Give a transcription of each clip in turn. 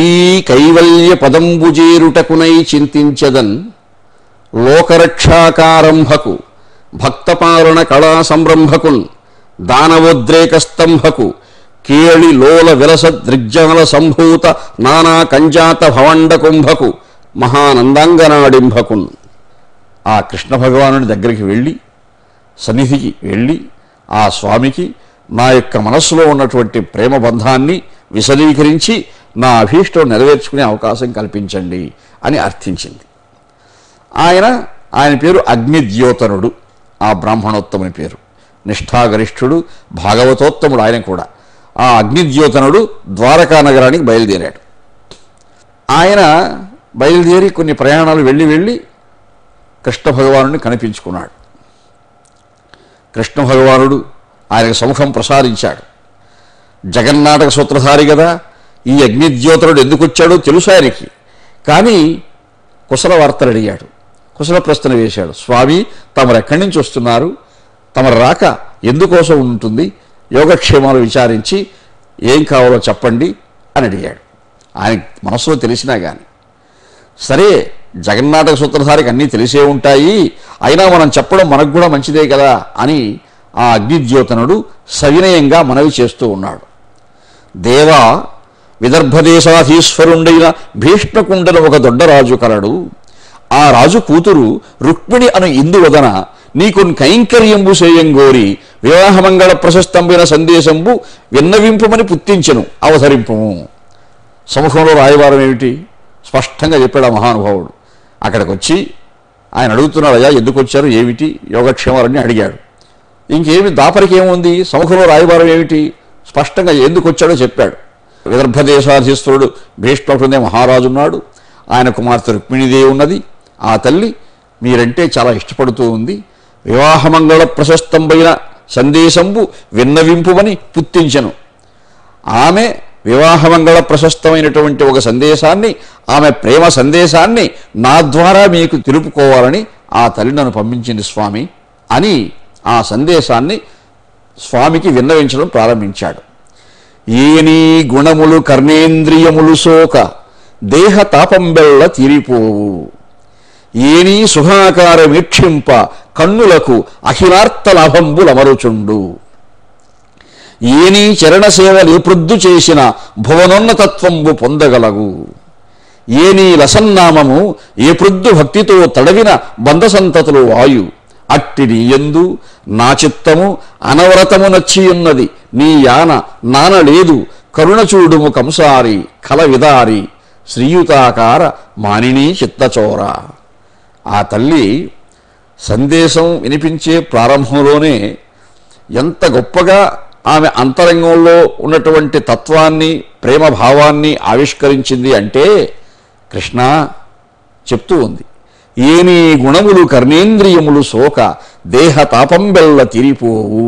శ్రీ కైవల్య పదంబు చేరుటకునై చింతించదన్ లోకరక్షాకారంభకు భక్తపాలన కళా సంరంభకున్ దానవోద్రేక స్తంభకు కేళి లోల విలస దృగ్జాల సంభూత నానా కంజాత భవండ కుంభకు మహానందాంగనాడింభకున్ ఆ కృష్ణ భగవానుడి దగ్గరికి వెళ్ళి సన్నిధికి వెళ్ళి ఆ స్వామికి నా యొక్క మనస్సులో ఉన్నటువంటి ప్రేమ బంధాన్ని విశదీకరించి నా అభీష్టం నెరవేర్చుకునే అవకాశం కల్పించండి అని అర్థించింది ఆయన ఆయన పేరు అగ్నిద్యోతనుడు ఆ బ్రాహ్మణోత్తముని పేరు నిష్ఠాగరిష్ఠుడు భాగవతోత్తముడు ఆయన కూడా ఆ అగ్నిద్యోతనుడు ద్వారకా నగరానికి బయలుదేరాడు ఆయన బయలుదేరి కొన్ని ప్రయాణాలు వెళ్ళి వెళ్ళి కృష్ణ భగవానుడిని కనిపించుకున్నాడు కృష్ణ భగవానుడు ఆయనకు సముఖం ప్రసాదించాడు జగన్నాటక సూత్రధారి కదా ఈ అగ్నిద్యోతనుడు ఎందుకు వచ్చాడో తెలుసు ఆయనకి కానీ కుశల వార్తలు అడిగాడు కుశల ప్రశ్న వేశాడు స్వామి తమరు ఎక్కడి నుంచి వస్తున్నారు తమరు రాక ఎందుకోసం ఉంటుంది యోగక్షేమాలు విచారించి ఏం కావాలో చెప్పండి అని అడిగాడు ఆయన మనసులో తెలిసినా కానీ సరే జగన్నాటక సూత్రధారికి అన్నీ తెలిసే ఉంటాయి అయినా మనం చెప్పడం మనకు కూడా మంచిదే కదా అని ఆ అగ్నిద్యోతనుడు సవినయంగా మనవి చేస్తూ ఉన్నాడు దేవా విదర్భదేశాధీశ్వరుండైన భీష్మకుండను ఒక దొడ్డరాజు కలడు ఆ రాజు కూతురు రుక్మిణి అను ఇందువదన నీకు కైంకర్యంబు చేయంగోరి వివాహమంగళ ప్రశస్తంబైన సందేశంబు విన్నవింపుమని పుత్తించెను అవతరింపుము సముఖంలో రాయవారం ఏమిటి స్పష్టంగా చెప్పాడు ఆ మహానుభావుడు అక్కడికి వచ్చి ఆయన అడుగుతున్నాడు అయ్యా ఎందుకు వచ్చారు ఏమిటి యోగక్షేమాలన్నీ అడిగాడు ఇంకేమి దాపరికి ఏముంది సముఖంలో రాయబారం ఏమిటి స్పష్టంగా ఎందుకు వచ్చాడో చెప్పాడు విదర్భదేశాధీశ్వరుడు భీష్మకుండే మహారాజు ఉన్నాడు ఆయన కుమార్తె రుక్మిణీదేవి ఉన్నది ఆ తల్లి మీరంటే చాలా ఇష్టపడుతూ ఉంది వివాహమంగళ ప్రశస్తంబైన సందేశంబు విన్నవింపుమని పుత్తించెను ఆమె వివాహమంగళ ప్రశస్తమైనటువంటి ఒక సందేశాన్ని ఆమె ప్రేమ సందేశాన్ని నా ద్వారా మీకు తెలుపుకోవాలని ఆ తల్లి నన్ను పంపించింది స్వామి అని ఆ సందేశాన్ని స్వామికి విన్నవించడం ప్రారంభించాడు ఏనీ గుణములు కర్ణేంద్రియములు సోక దేహ తాపంబెల్ల తీరిపోవు ఏనీ సుఖాకారమీక్షింప కన్నులకు అఖిలార్త లాభంబులమరుచుండు ఏనీ చరణ సేవలు ప్రొద్దు చేసిన భువనోన్నతత్వంబు పొందగలగు ఏనీ లసన్నామము ఏ ప్రొద్దు భక్తితో తడవిన బంధసంతతులు వాయు అట్టి నీయందు నా చిత్తము అనవరతము నచ్చియున్నది నీ యాన నానలేదు కరుణ చూడుము కంసారి కల విదారి శ్రీయుతాకార మానినీ చిత్తచోర ఆ తల్లి సందేశం వినిపించే ప్రారంభంలోనే ఎంత గొప్పగా ఆమె అంతరంగంలో ఉన్నటువంటి తత్వాన్ని ప్రేమ భావాన్ని ఆవిష్కరించింది అంటే కృష్ణ చెప్తూ ఉంది ఏనీ గుణములు కర్ణేంద్రియములు సోక దేహ తాపంబెల్ల తిరిపోవు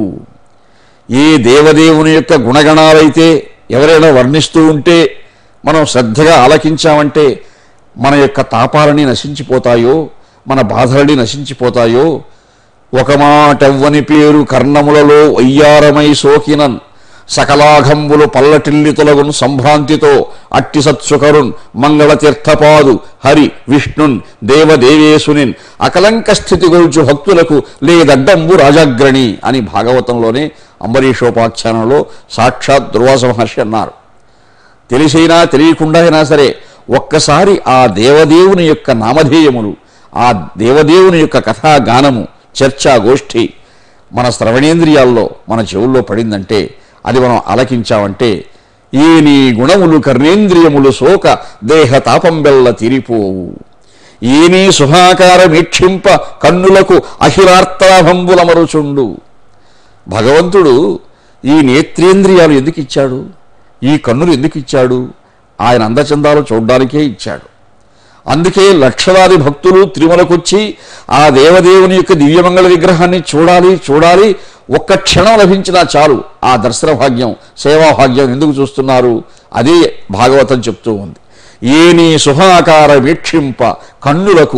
ఏ దేవదేవుని యొక్క గుణగణాలైతే ఎవరైనా వర్ణిస్తూ ఉంటే మనం శ్రద్ధగా ఆలకించామంటే మన యొక్క తాపాలని నశించిపోతాయో మన బాధలని నశించిపోతాయో ఒక మాటవ్వని పేరు కర్ణములలో వయ్యారమై సోకినన్ సకలాఘంబులు పల్లటిల్లి తొలగున్ సంభ్రాంతితో అట్టి సత్సుకరున్ మంగళ తీర్థపాదు హరి విష్ణున్ దేవదేవేశునిన్ అకలంక స్థితి గొల్చు భక్తులకు లేదడ్డంబు రాజాగ్రణి అని భాగవతంలోనే అంబరీషోపాఖ్యానంలో సాక్షాత్ దుర్వాస మహర్షి అన్నారు తెలిసైనా తెలియకుండా అయినా సరే ఒక్కసారి ఆ దేవదేవుని యొక్క నామధేయములు ఆ దేవదేవుని యొక్క కథాగానము చర్చా గోష్ఠి మన శ్రవణేంద్రియాల్లో మన చెవుల్లో పడిందంటే అది మనం ఆలకించామంటే ఈ నీ గుణములు కర్ణేంద్రియములు సోక దేహ తాపంబెల్ల తిరిపోవు ఈ నీ సుఖాకారమీక్షింప కన్నులకు అఖిలార్థలాభంబులమరుచుండు భగవంతుడు ఈ నేత్రేంద్రియాలు ఎందుకు ఇచ్చాడు ఈ కన్నులు ఎందుకు ఇచ్చాడు ఆయన అందచందాలు చూడడానికే ఇచ్చాడు అందుకే లక్షలాది భక్తులు తిరుమలకొచ్చి ఆ దేవదేవుని యొక్క దివ్యమంగళ విగ్రహాన్ని చూడాలి చూడాలి ఒక్క క్షణం లభించినా చాలు ఆ దర్శన భాగ్యం సేవా భాగ్యం ఎందుకు చూస్తున్నారు అదే భాగవతం చెప్తూ ఉంది ఏ నీ సుఖాకార వీక్షింప కన్నులకు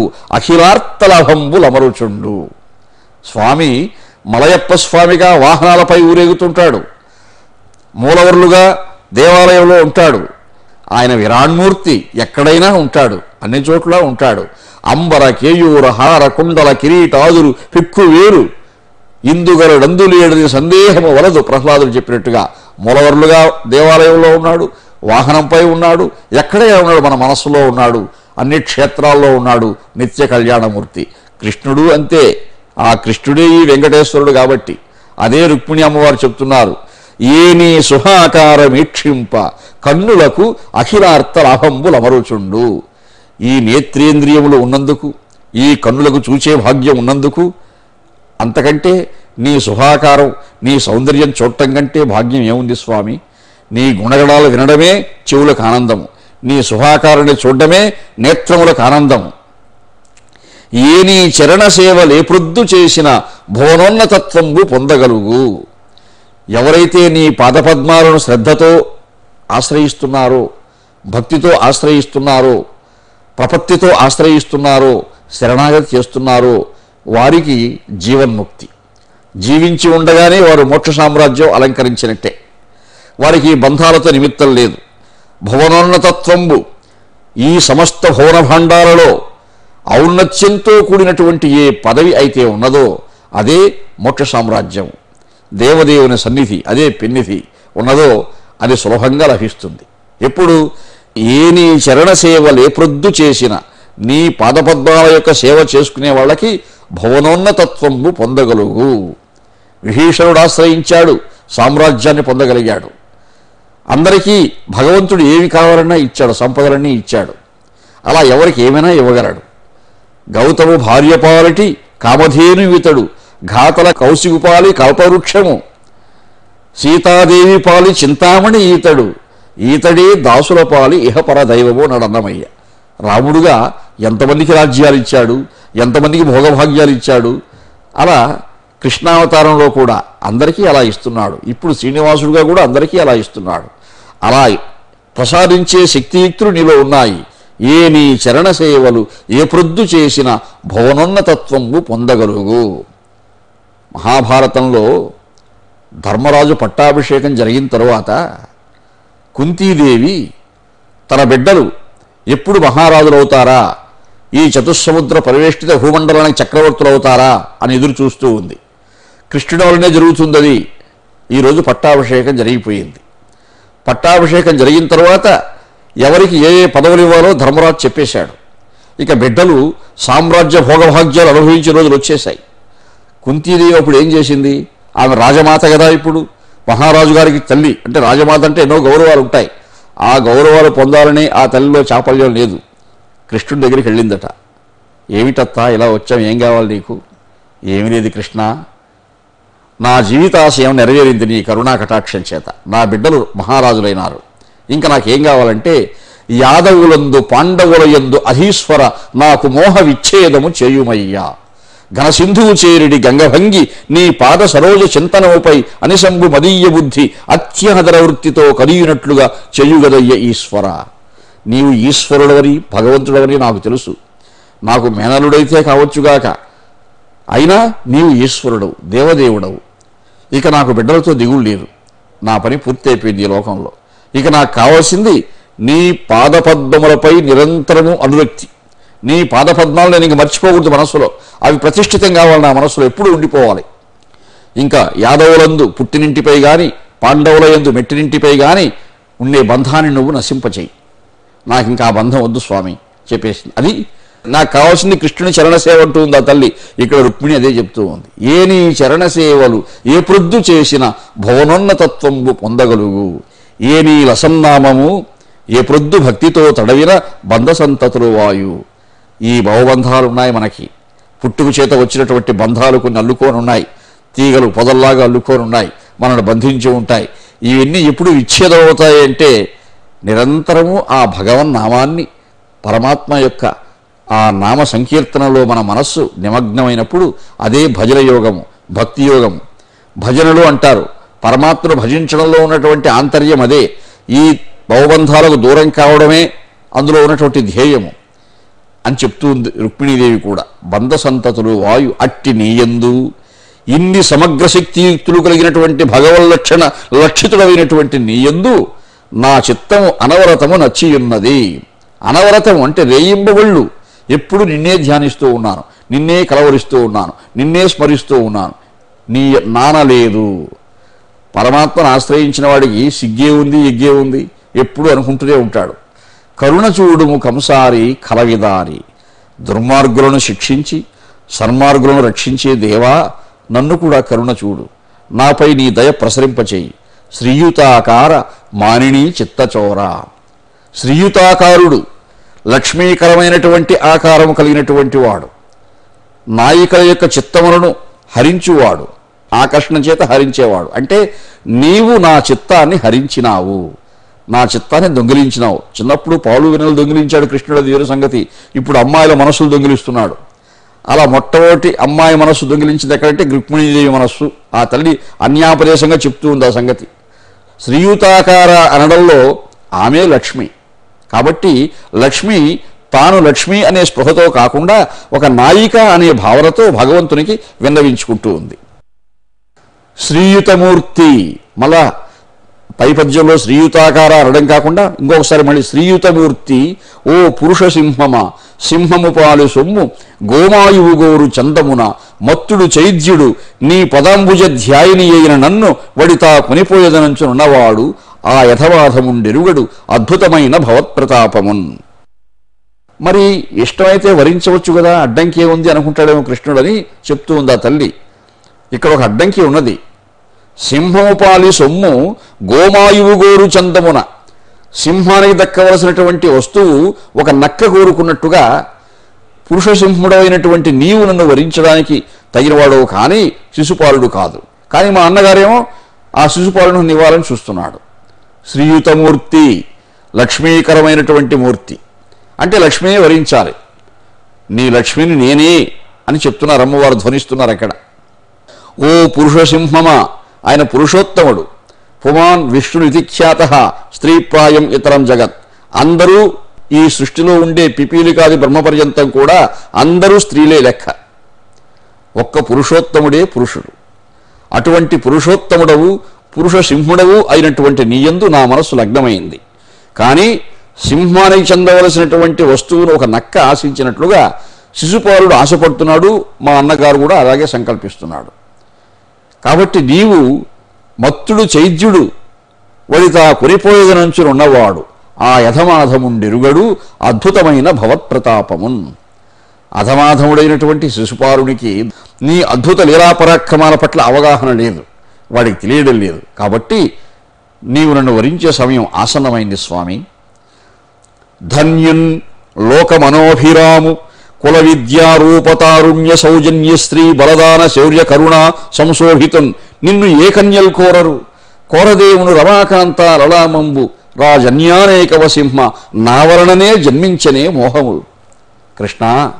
అఖిలార్థలభంబులమరుచుండు స్వామి మలయప్ప స్వామిగా వాహనాలపై ఊరేగుతుంటాడు మూలవర్లుగా దేవాలయంలో ఉంటాడు ఆయన విరాణ్మూర్తి ఎక్కడైనా ఉంటాడు అన్ని చోట్ల ఉంటాడు అంబర కేయూర హార కుండల కిరీటాదులు పిక్కు వేరు ఇందుగలడందులేడని సందేహము వలదు ప్రహ్లాదుడు చెప్పినట్టుగా మూలవరులుగా దేవాలయంలో ఉన్నాడు వాహనంపై ఉన్నాడు ఎక్కడే ఉన్నాడు మన మనస్సులో ఉన్నాడు అన్ని క్షేత్రాల్లో ఉన్నాడు నిత్య కళ్యాణమూర్తి కృష్ణుడు అంతే ఆ కృష్ణుడే ఈ వెంకటేశ్వరుడు కాబట్టి అదే రుక్మిణి అమ్మవారు చెప్తున్నారు ఏ నీ సుహాకారమీక్షింప కన్నులకు అఖిలార్థ లాభంబులమరుచుండు ఈ నేత్రేంద్రియములు ఉన్నందుకు ఈ కన్నులకు చూచే భాగ్యం ఉన్నందుకు అంతకంటే నీ సుఖాకారం నీ సౌందర్యం చూడటం కంటే భాగ్యం ఏముంది స్వామి నీ గుణగణాలు వినడమే చెవులకు ఆనందము నీ సుఖాకారాన్ని చూడడమే నేత్రములకు ఆనందము ఏ నీ చరణ సేవ లేపృద్దు చేసిన భువనోన్నతత్వంబు పొందగలుగు ఎవరైతే నీ పాదపద్మాలను శ్రద్ధతో ఆశ్రయిస్తున్నారో భక్తితో ఆశ్రయిస్తున్నారో ప్రపత్తితో ఆశ్రయిస్తున్నారో శరణాగతి చేస్తున్నారో వారికి జీవన్ముక్తి జీవించి ఉండగానే వారు మోక్ష సామ్రాజ్యం అలంకరించినట్టే వారికి ఈ బంధాలతో నిమిత్తం లేదు భువనోన్నతత్వంబు ఈ సమస్త భువన భాండాలలో ఔన్నత్యంతో కూడినటువంటి ఏ పదవి అయితే ఉన్నదో అదే మోక్ష సామ్రాజ్యం దేవదేవుని సన్నిధి అదే పెన్నిధి ఉన్నదో అది సులభంగా లభిస్తుంది ఎప్పుడు ఏ నీ చరణ సేవ లేప్రొద్దు చేసిన నీ పాదపద్మాల యొక్క సేవ చేసుకునే వాళ్ళకి భువనోన్నతత్వము పొందగలుగు విభీషణుడు ఆశ్రయించాడు సామ్రాజ్యాన్ని పొందగలిగాడు అందరికీ భగవంతుడు ఏమి కావాలన్నా ఇచ్చాడు సంపదలన్నీ ఇచ్చాడు అలా ఎవరికి ఏమైనా ఇవ్వగలడు గౌతము భార్యపాలటి కామధేను ఇతడు ఘాతల కౌశికుపాలి కల్పవృక్షము సీతాదేవి పాలి చింతామణి ఈతడు ఈతడే దాసుల పాలి ఇహపర దైవము నడన్నమయ్య రాముడుగా ఎంతమందికి రాజ్యాలు ఇచ్చాడు ఎంతమందికి భోగభాగ్యాలు ఇచ్చాడు అలా కృష్ణావతారంలో కూడా అందరికీ అలా ఇస్తున్నాడు ఇప్పుడు శ్రీనివాసుడుగా కూడా అందరికీ అలా ఇస్తున్నాడు అలా ప్రసాదించే శక్తియుక్తులు నీలో ఉన్నాయి ఏ నీ చరణ సేవలు ఏ ప్రొద్దు చేసిన భువనోన్నతత్వము పొందగలుగు మహాభారతంలో ధర్మరాజు పట్టాభిషేకం జరిగిన తరువాత కుంతీదేవి తన బిడ్డలు ఎప్పుడు మహారాజులు అవుతారా ఈ చతుస్సముద్ర పరివేష్టిత భూమండలానికి చక్రవర్తులు అవుతారా అని ఎదురు చూస్తూ ఉంది కృష్ణుడి వల్లనే జరుగుతుంది అది ఈరోజు పట్టాభిషేకం జరిగిపోయింది పట్టాభిషేకం జరిగిన తర్వాత ఎవరికి ఏ ఏ పదవులు ఇవ్వాలో ధర్మరాజు చెప్పేశాడు ఇక బిడ్డలు సామ్రాజ్య భోగభాగ్యాలు అనుభవించే రోజులు వచ్చేశాయి కుంతీదేవి అప్పుడు ఏం చేసింది ఆమె రాజమాత కదా ఇప్పుడు మహారాజు గారికి తల్లి అంటే రాజమాత అంటే ఎన్నో గౌరవాలు ఉంటాయి ఆ గౌరవాలు పొందాలని ఆ తల్లిలో చాపల్యం లేదు కృష్ణుడి దగ్గరికి వెళ్ళిందట ఏమిటత్తా ఇలా వచ్చాం ఏం కావాలి నీకు ఏమి లేదు కృష్ణ నా జీవితాశయం నెరవేరింది నీ కరుణా కటాక్షం చేత నా బిడ్డలు మహారాజులైనారు ఇంకా నాకేం కావాలంటే యాదవులందు పాండవుల యందు అధీశ్వర నాకు మోహ విచ్ఛేదము చేయుమయ్యా ఘనసింధువు చేరిడి గంగభంగి నీ పాద సరోజ చింతనముపై అనిశంభు మదీయ బుద్ధి అత్యహదర వృత్తితో కలిగినట్లుగా చెయ్యుగదయ్య ఈశ్వర నీవు ఈశ్వరుడవని భగవంతుడవని నాకు తెలుసు నాకు మేనలుడైతే కావచ్చుగాక అయినా నీవు ఈశ్వరుడవు దేవదేవుడవు ఇక నాకు బిడ్డలతో దిగులు లేదు నా పని పూర్తి అయిపోయింది ఈ లోకంలో ఇక నాకు కావాల్సింది నీ పాదపద్మములపై నిరంతరము అనురక్తి నీ పాదపద్మాలు నేను ఇంక మర్చిపోకూడదు మనస్సులో అవి ప్రతిష్ఠితం కావాలి నా మనస్సులో ఎప్పుడూ ఉండిపోవాలి ఇంకా యాదవులందు పుట్టినింటిపై గాని పాండవుల యందు మెట్టినింటిపై గాని ఉండే బంధాన్ని నువ్వు నశింపచేయి నాకు ఇంకా ఆ బంధం వద్దు స్వామి చెప్పేసింది అది నాకు కావాల్సింది కృష్ణుని చరణ సేవ అంటూ ఉంది ఆ తల్లి ఇక్కడ రుక్మిణి అదే చెప్తూ ఉంది ఏ నీ చరణ సేవలు ఏ ప్రొద్దు చేసిన భువనోన్నతత్వంబు పొందగలుగు ఏ నీ లసన్నామము ఏ ప్రొద్దు భక్తితో తడవిన బంధ సంతతులు వాయు ఈ భవబంధాలు ఉన్నాయి మనకి పుట్టుకు చేత వచ్చినటువంటి బంధాలు కొన్ని అల్లుకొని ఉన్నాయి తీగలు పొదల్లాగా అల్లుకొని ఉన్నాయి మనల్ని బంధించి ఉంటాయి ఇవన్నీ ఎప్పుడు విచ్ఛేదం అవుతాయి అంటే నిరంతరము ఆ భగవన్ నామాన్ని పరమాత్మ యొక్క ఆ నామ సంకీర్తనలో మన మనస్సు నిమగ్నమైనప్పుడు అదే భజన యోగము భక్తి యోగము భజనలు అంటారు పరమాత్మను భజించడంలో ఉన్నటువంటి ఆంతర్యం అదే ఈ భవబంధాలకు దూరం కావడమే అందులో ఉన్నటువంటి ధ్యేయము అని చెప్తూ ఉంది రుక్మిణీదేవి కూడా బంధ సంతతులు వాయు అట్టి నీయందు ఇన్ని సమగ్ర శక్తియుక్తులు కలిగినటువంటి భగవల్లక్షణ లక్షితుడమైనటువంటి నీయందు నా చిత్తము అనవరతము నచ్చియున్నది అనవరతం అంటే రేయింబవళ్ళు ఎప్పుడు నిన్నే ధ్యానిస్తూ ఉన్నాను నిన్నే కలవరిస్తూ ఉన్నాను నిన్నే స్మరిస్తూ ఉన్నాను నీ నానలేదు పరమాత్మను ఆశ్రయించిన వాడికి సిగ్గే ఉంది ఎగ్గే ఉంది ఎప్పుడు అనుకుంటూనే ఉంటాడు కరుణ చూడుము కంసారి కలవిదారి దుర్మార్గులను శిక్షించి సన్మార్గులను రక్షించే దేవా నన్ను కూడా కరుణ చూడు నాపై నీ దయ ప్రసరింపచేయి శ్రీయుతాకార మానిని చిత్తచోర శ్రీయుతాకారుడు లక్ష్మీకరమైనటువంటి ఆకారము కలిగినటువంటి వాడు నాయికల యొక్క చిత్తములను హరించువాడు ఆకర్షణ చేత హరించేవాడు అంటే నీవు నా చిత్తాన్ని హరించినావు నా చిత్తాన్ని దొంగిలించినావు చిన్నప్పుడు పాలు వినలు దొంగిలించాడు కృష్ణుడు అది వేరు సంగతి ఇప్పుడు అమ్మాయిల మనసులు దొంగిలిస్తున్నాడు అలా మొట్టమొదటి అమ్మాయి మనస్సు దొంగిలించింది ఎక్కడంటే రుక్మిణీదేవి మనస్సు ఆ తల్లి అన్యాపదేశంగా చెప్తూ ఉంది ఆ సంగతి శ్రీయుతాకార అనడంలో ఆమె లక్ష్మి కాబట్టి లక్ష్మి తాను లక్ష్మి అనే స్పృహతో కాకుండా ఒక నాయిక అనే భావనతో భగవంతునికి విన్నవించుకుంటూ ఉంది శ్రీయుతమూర్తి మళ్ళా పై పద్యంలో శ్రీయుతాకార అనడం కాకుండా ఇంకొకసారి మళ్ళీ శ్రీయుతమూర్తి ఓ పురుష సింహమ సింహము పాలు సొమ్ము గోమాయువు గోరు చందమున మత్తుడు చైద్యుడు నీ పదాంబుజ ధ్యాయిని అయిన నన్ను వడితా కొనిపోయేదనంచునున్నవాడు ఆ యథవాధముండెరుగడు అద్భుతమైన భవత్ప్రతాపమున్ మరి ఇష్టమైతే వరించవచ్చు కదా అడ్డంకి ఏముంది అనుకుంటాడేమో కృష్ణుడని చెప్తూ ఉంది ఆ తల్లి ఇక్కడ ఒక అడ్డంకి ఉన్నది సింహోపాలి సొమ్ము గోమాయువు గోరు చందమున సింహానికి దక్కవలసినటువంటి వస్తువు ఒక నక్క కోరుకున్నట్టుగా పురుష సింహుడైనటువంటి నీవు నన్ను వరించడానికి తగినవాడవు కానీ శిశుపాలుడు కాదు కానీ మా అన్నగారేమో ఆ శిశుపాలను నివ్వాలని చూస్తున్నాడు శ్రీయుతమూర్తి లక్ష్మీకరమైనటువంటి మూర్తి అంటే లక్ష్మినే వరించాలి నీ లక్ష్మిని నేనే అని చెప్తున్నారు అమ్మవారు ధ్వనిస్తున్నారు అక్కడ ఓ పురుష సింహమా ఆయన పురుషోత్తముడు పుమాన్ విష్ణుని ఖ్యాత స్త్రీప్రాయం ఇతరం జగత్ అందరూ ఈ సృష్టిలో ఉండే పిపీలికాది బ్రహ్మపర్యంతం కూడా అందరూ స్త్రీలే లెక్క ఒక్క పురుషోత్తముడే పురుషుడు అటువంటి పురుషోత్తముడవు పురుష సింహుడవు అయినటువంటి నీయందు నా మనస్సు లగ్నమైంది కానీ సింహానికి చెందవలసినటువంటి వస్తువును ఒక నక్క ఆశించినట్లుగా శిశుపాలుడు ఆశపడుతున్నాడు మా అన్నగారు కూడా అలాగే సంకల్పిస్తున్నాడు కాబట్టి నీవు మత్తుడు చైద్యుడు వడితా కొనిపోయేదనంచునున్నవాడు ఆ యథమాధముండెరుగడు అద్భుతమైన భవత్ప్రతాపమున్ అధమాధముడైనటువంటి శిశుపాలునికి నీ అద్భుత లీలాపరాక్రమాల పట్ల అవగాహన లేదు వాడికి తెలియడం లేదు కాబట్టి నీవు నన్ను వరించే సమయం ఆసన్నమైంది స్వామి ధన్యున్ లోకమనోభిరాము కుల విద్యా రూపతారుణ్య సౌజన్య స్త్రీ బలదాన శౌర్య కరుణ సంశోభితున్ నిన్ను ఏ కన్యలు కోరరు కోరదేవును రమాకాంత లలామంబు రాజన్యానేకవ సింహ నావరణనే జన్మించనే మోహములు కృష్ణ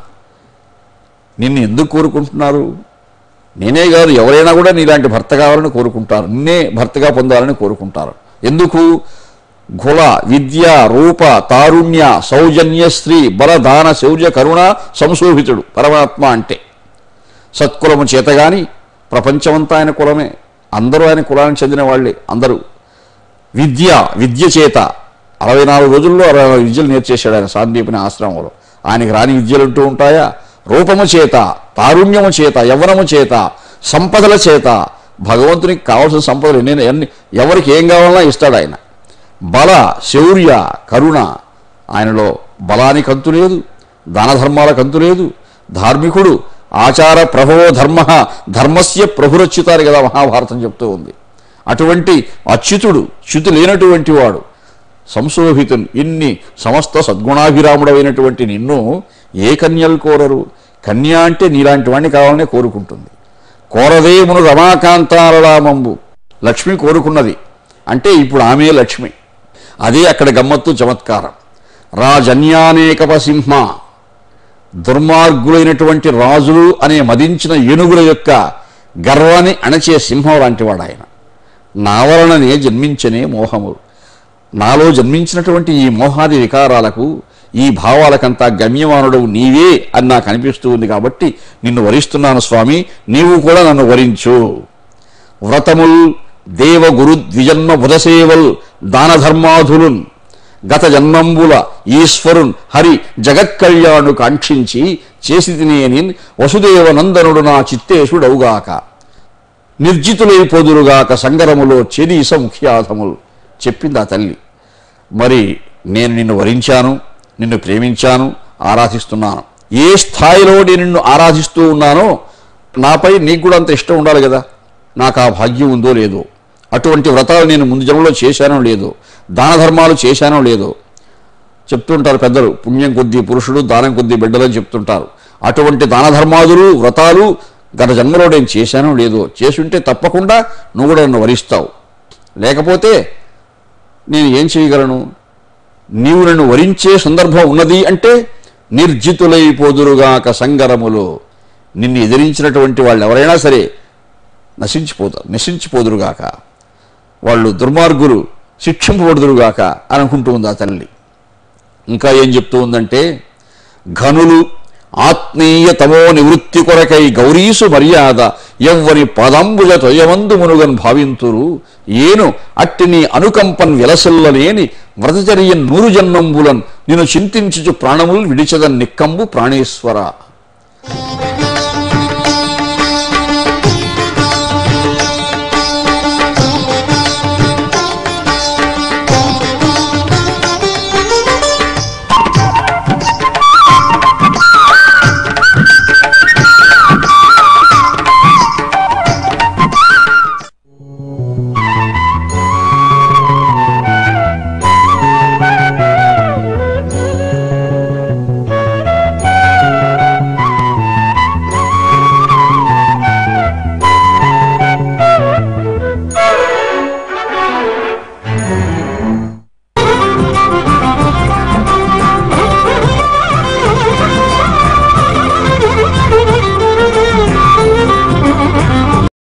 నిన్ను ఎందుకు కోరుకుంటున్నారు నేనే కాదు ఎవరైనా కూడా నీలాంటి భర్త కావాలని కోరుకుంటారు నిన్నే భర్తగా పొందాలని కోరుకుంటారు ఎందుకు కుల విద్య రూప తారుణ్య సౌజన్య స్త్రీ బల దాన శౌర్య కరుణ సంశోభితుడు పరమాత్మ అంటే సత్కులము చేత గాని ప్రపంచమంతా ఆయన కులమే అందరూ ఆయన కులానికి చెందిన వాళ్ళే అందరూ విద్య విద్య చేత అరవై నాలుగు రోజుల్లో అరవై నాలుగు విద్యలు నేర్చేశాడు ఆయన సాందీపుని ఆశ్రమంలో ఆయనకి రాని విద్యలు అంటూ ఉంటాయా రూపము చేత తారుణ్యము చేత యవ్వనము చేత సంపదల చేత భగవంతునికి కావాల్సిన సంపదలు ఎన్ని ఎన్ని ఎవరికి ఏం కావాలన్నా ఇస్తాడు ఆయన బల శౌర్య కరుణ ఆయనలో బలానికి అంతు లేదు దాన ధర్మాలకు అంతు లేదు ధార్మికుడు ఆచార ప్రభవో ధర్మ ధర్మస్య ప్రభురచ్యుతారు కదా మహాభారతం చెప్తూ ఉంది అటువంటి అచ్యుతుడు చ్యుతి లేనటువంటి వాడు సంశోభితున్ ఇన్ని సమస్త సద్గుణాభిరాముడైనటువంటి నిన్ను ఏ కన్యలు కోరరు కన్య అంటే నీలాంటి వాడిని కావాలనే కోరుకుంటుంది కోరదేమును రమాకాంతారలామంబు లక్ష్మి కోరుకున్నది అంటే ఇప్పుడు ఆమె లక్ష్మి అదే అక్కడ గమ్మత్తు చమత్కారం రాజన్యానేకప సింహ దుర్మార్గులైనటువంటి రాజులు అనే మదించిన ఏనుగుల యొక్క గర్వాన్ని అణచే సింహం లాంటివాడు ఆయన నా వలననే జన్మించనే మోహము నాలో జన్మించినటువంటి ఈ మోహాది వికారాలకు ఈ భావాలకంతా గమ్యమానుడవు నీవే అని నాకు అనిపిస్తూ ఉంది కాబట్టి నిన్ను వరిస్తున్నాను స్వామి నీవు కూడా నన్ను వరించు వ్రతముల్ దేవ గురు ద్విజన్మ బుధసేవల్ దాన ధర్మాధులున్ గత జన్మంబుల ఈశ్వరున్ హరి జగత్కళ్యాణు కాంక్షించి చేసి తినేని వసుదేవ నందనుడు నా చిత్తేశుడవుగాక నిర్జితులైపోదురుగాక సంగరములో చెదీస ముఖ్యాధములు చెప్పింది ఆ తల్లి మరి నేను నిన్ను వరించాను నిన్ను ప్రేమించాను ఆరాధిస్తున్నాను ఏ స్థాయిలో నేను నిన్ను ఆరాధిస్తూ ఉన్నానో నాపై నీకు కూడా అంత ఇష్టం ఉండాలి కదా నాకు ఆ భాగ్యం ఉందో లేదో అటువంటి వ్రతాలు నేను ముందు జన్మలో చేశానో లేదో దాన ధర్మాలు చేశానో లేదో చెప్తుంటారు పెద్దలు పుణ్యం కొద్దీ పురుషుడు దానం కొద్దీ బిడ్డలని చెప్తుంటారు అటువంటి దాన ధర్మాదులు వ్రతాలు గత జన్మలో నేను చేశానో లేదో చేసుంటే తప్పకుండా నువ్వు కూడా నన్ను వరిస్తావు లేకపోతే నేను ఏం చేయగలను నీవు నన్ను వరించే సందర్భం ఉన్నది అంటే నిర్జితులైపోదురుగాక సంగరములో నిన్ను ఎదిరించినటువంటి వాళ్ళు ఎవరైనా సరే నశించిపోతారు నశించిపోదురుగాక వాళ్ళు దుర్మార్గులు శిక్షింపబడుదురుగాక అని అనుకుంటూ ఉంది ఆ తల్లి ఇంకా ఏం చెప్తూ ఉందంటే ఘనులు ఆత్మీయ తమో నివృత్తి కొరకై గౌరీసు మర్యాద ఎవ్వని పదంబుజ తొయమందు మునుగన్ భావింతురు ఏను అట్టి నీ అనుకంపన్ విలసిల్లలేని వ్రతచర్య నూరు జన్మంబులన్ నిన్ను చింతించుచు ప్రాణములు విడిచదన్ నిక్కంబు ప్రాణేశ్వర